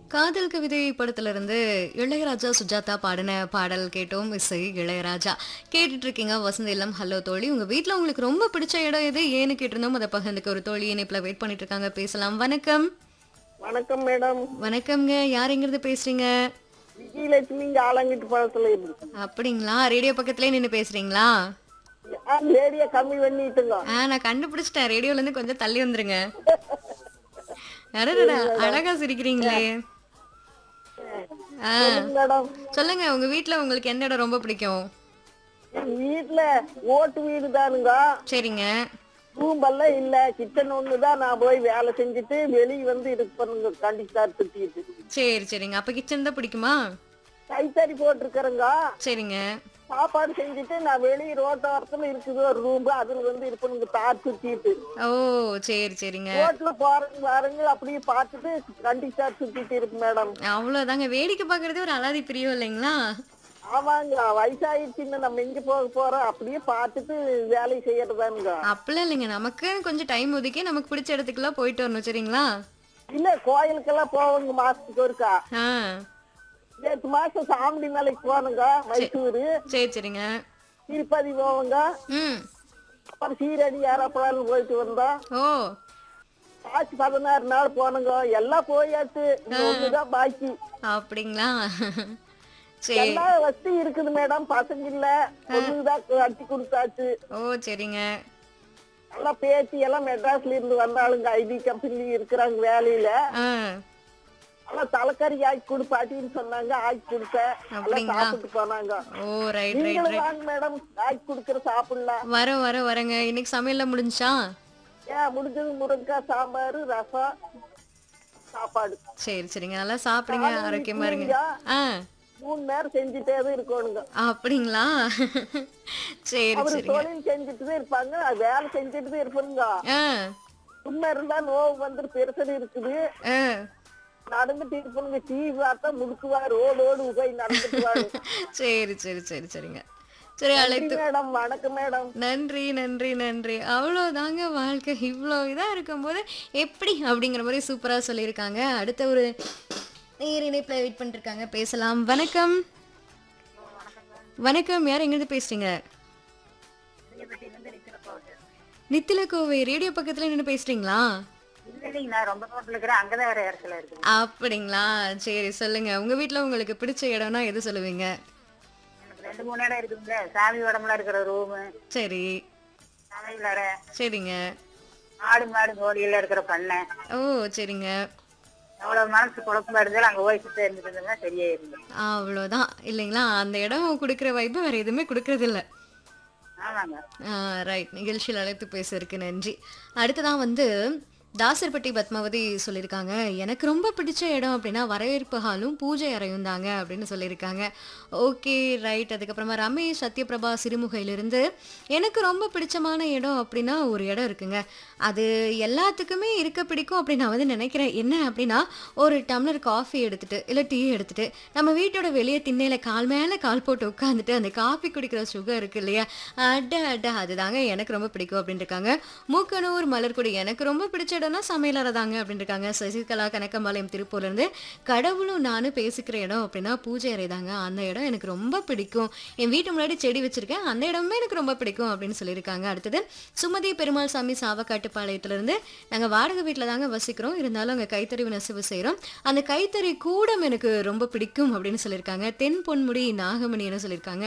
காதல் கவிதை படத்துல இருந்து இளையராஜா சுஜாதா பாடின பாடல் கேட்டோம் இசை இளையராஜா கேட்டுட்டு இருக்கீங்க வசந்த இல்லம் ஹலோ தோழி உங்க வீட்ல உங்களுக்கு ரொம்ப பிடிச்ச இடம் எது ஏன்னு கேட்டிருந்தோம் அதை பகிர்ந்துக்க ஒரு தோழி இணைப்புல வெயிட் பண்ணிட்டு இருக்காங்க பேசலாம் வணக்கம் வணக்கம் மேடம் வணக்கம்ங்க யார் எங்கிருந்து பேசுறீங்க விஜயலட்சுமி இங்க ஆலங்கிட்டு பழத்துல இருக்கு அப்படிங்களா ரேடியோ பக்கத்துலயே நின்னு பேசுறீங்களா லேடிய கம்மி பண்ணிட்டுங்க ஆ நான் கண்டுபிடிச்சிட்டேன் ரேடியோல இருந்து கொஞ்சம் தள்ளி வந்துருங்க அடடடா அழகா சிரிக்கிறீங்களே ஆ மேடம் சொல்லுங்க உங்க வீட்ல உங்களுக்கு எந்த இடம் ரொம்ப பிடிக்கும் என் வீட்டுல ஓட்டு வீடு தானுங்க சரிங்க ரூம்பெல்லாம் இல்ல கிச்சன் ஒண்ணுதான் நான் போய் வேலை செஞ்சுட்டு வெளிய வந்து இருப்பேனுங்க கண்டிப்பார் திட்டிட்டு சரி சரிங்க அப்ப கிச்சன் தான் பிடிக்குமா கைத்தறி போட்டிருக்கிறேங்க சரிங்க சாப்பாடு செஞ்சுட்டு நான் வெளிய ரோட்டோரத்துல இருக்குது ஒரு ரூம் அதுல வந்து இருப்பேனுங்க தார் சுத்திட்டு ஓ சரி சரிங்க ரோட்ல போறவங்க வரவங்க அப்படியே பார்த்துட்டு கண்டிப்பார் சுத்திட்டு இருக்கு மேடம் அவ்வளவுதாங்க வேடிக்கை பார்க்கறதே ஒரு அலாதி பிரியம் இல்லைங்களா ஆமாங்க வயசாயிடுச்சுன்னு நம்ம எங்க போக போறோம் அப்படியே பார்த்துட்டு வேலை செய்யறதானுங்க அப்பெல்லாம் இல்லைங்க நமக்கு கொஞ்சம் டைம் ஒதுக்கி நமக்கு பிடிச்ச இடத்துக்குலாம் போயிட்டு வரணும் சரிங்களா இல்ல கோயிலுக்கெல்லாம் போவோங்க மாசத்துக்கு ஒருக்கா ஆ நேற்று மாசம் சாமி மலைக்கு போனோங்க மைசூரு சரி சரிங்க திருப்பதி போவோங்க ம் அப்புறம் சீரடி ஏறப்படாலும் போயிட்டு வந்தோம் ஓ ஆச்சு பதினாறு நாள் போனோங்க எல்லாம் போயாச்சு இந்த ஒண்ணுதான் பாக்கி அப்படிங்களா சரி எல்லா வசதி இருக்குது மேடம் பசங்க இல்ல ஒண்ணுதான் கட்டி கொடுத்தாச்சு ஓ சரிங்க எல்லாம் பேச்சு எல்லாம் மெட்ராஸ்ல இருந்து வந்தாளுங்க ஐடி கம்பெனி இருக்கிறாங்க வேலையில ஆ எல்லாம் தலைக்கறி ஆக்கி கொடுப்பாட்டின்னு சொன்னாங்க ஆக்கி கொடுத்தேன் எல்லாம் அப்படிங்களா? சாப்பிட்டு போனாங்க ஓ ரைட் ரைட் நீங்களும் ரைட் வாங்க மேடம் ஆக்கி கொடுக்குற சாப்பிடலாம் வர வர வரங்க இன்னைக்கு சமையல்லாம் முடிஞ்சா ஏன் முடிஞ்சது முருங்கைக்காய் சாம்பார் ரசம் சாப்பாடு சரி சரிங்க நல்லா சாப்பிடுங்க காலையில ஆரோக்கியமா இருங்க இட்லியா? ஆ மூணு நேரம் செஞ்சுட்டே தான் இருக்கணுங்க அப்படிங்களா சரி அவரு சரிங்க தொழில் செஞ்சுட்டு தான் இருப்பாங்க அது வேலை செஞ்சுட்டு தான் இருப்பாங்க ஆ சும்மா இருந்தா நோவு வந்துட்டு பெருசல் இருக்குது ஆ நடந்துட்டு இருப்பாங்க டிவி பார்த்தா முடுக்குவாரு ஓடு ஓடு போய் நடந்துட்டு வாரு சரி சரி சரி சரிங்க சரி அழைத்து மேடம் வணக்கம் மேடம் நன்றி நன்றி நன்றி அவ்வளோதாங்க வாழ்க்கை இவ்வளோ இதாக இருக்கும்போது எப்படி அப்படிங்கிற மாதிரி சூப்பராக சொல்லியிருக்காங்க அடுத்த ஒரு நேர் இணைப்பில் வெயிட் பண்ணிட்டு இருக்காங்க பேசலாம் வணக்கம் வணக்கம் யார் எங்கேருந்து பேசுறீங்க நித்தில கோவை ரேடியோ பக்கத்துல நின்று பேசுறீங்களா இல்லைங்க நான் ரொம்ப தூரத்துல இருக்கிறேன் அங்கதான் வேற இடத்துல இருக்கு அப்படிங்களா சரி சொல்லுங்க உங்க வீட்ல உங்களுக்கு பிடிச்ச இடம்னா எது சொல்லுவீங்க எனக்கு ரெண்டு மூணு இடம் இருக்குதுங்க சாமி உடம்புல இருக்கிற ரூமு சரி சமையல் அறை சரிங்க ஆடு மாடு கோழியில இருக்கிற பண்ணை ஓ சரிங்க எவ்வளவு மனசு குழப்பமா இருந்தாலும் அங்க போய் சுத்த இருந்துட்டு சரியா இருந்து அவ்வளோதான் இல்லைங்களா அந்த இடம் கொடுக்குற வைப்பு வேற எதுவுமே கொடுக்கறது இல்ல ஆமாங்க ரைட் நிகழ்ச்சியில் அழைத்து பேசுறதுக்கு நன்றி அடுத்ததான் வந்து தாசர்பட்டி பத்மாவதி சொல்லியிருக்காங்க எனக்கு ரொம்ப பிடிச்ச இடம் அப்படின்னா வரவேற்பு ஹாலும் பூஜை அறையும் தாங்க அப்படின்னு சொல்லியிருக்காங்க ஓகே ரைட் அதுக்கப்புறமா ரமேஷ் சத்யபிரபா சிறுமுகையிலிருந்து எனக்கு ரொம்ப பிடிச்சமான இடம் அப்படின்னா ஒரு இடம் இருக்குங்க அது எல்லாத்துக்குமே இருக்க பிடிக்கும் அப்படின்னு நான் வந்து நினைக்கிறேன் என்ன அப்படின்னா ஒரு டம்ளர் காஃபி எடுத்துட்டு இல்லை டீ எடுத்துட்டு நம்ம வீட்டோட வெளியே திண்ணையில கால் மேலே கால் போட்டு உட்காந்துட்டு அந்த காஃபி குடிக்கிற சுகம் இருக்கு இல்லையா அட அட அதுதாங்க எனக்கு ரொம்ப பிடிக்கும் அப்படின்னு இருக்காங்க மூக்கனூர் மலர்குடி எனக்கு ரொம்ப பிடிச்ச இடம்னா சமையலறை தாங்க அப்படின்னு இருக்காங்க சசிகலா கனகம்பாளையம் திருப்பூர்ல இருந்து கடவுளும் நானும் பேசிக்கிற இடம் அப்படின்னா பூஜை அறை தாங்க அந்த இடம் எனக்கு ரொம்ப பிடிக்கும் என் வீட்டு முன்னாடி செடி வச்சிருக்கேன் அந்த இடமே எனக்கு ரொம்ப பிடிக்கும் அப்படின்னு சொல்லியிருக்காங்க அடுத்தது சுமதி பெருமாள் சாமி சாவக்காட்டுப்பாளையத்துல இருந்து நாங்க வாடகை வீட்டில் தாங்க வசிக்கிறோம் இருந்தாலும் அங்கே கைத்தறி நெசவு செய்கிறோம் அந்த கைத்தறி கூடம் எனக்கு ரொம்ப பிடிக்கும் அப்படின்னு சொல்லியிருக்காங்க தென் பொன்முடி நாகமணி என்ன சொல்லியிருக்காங்க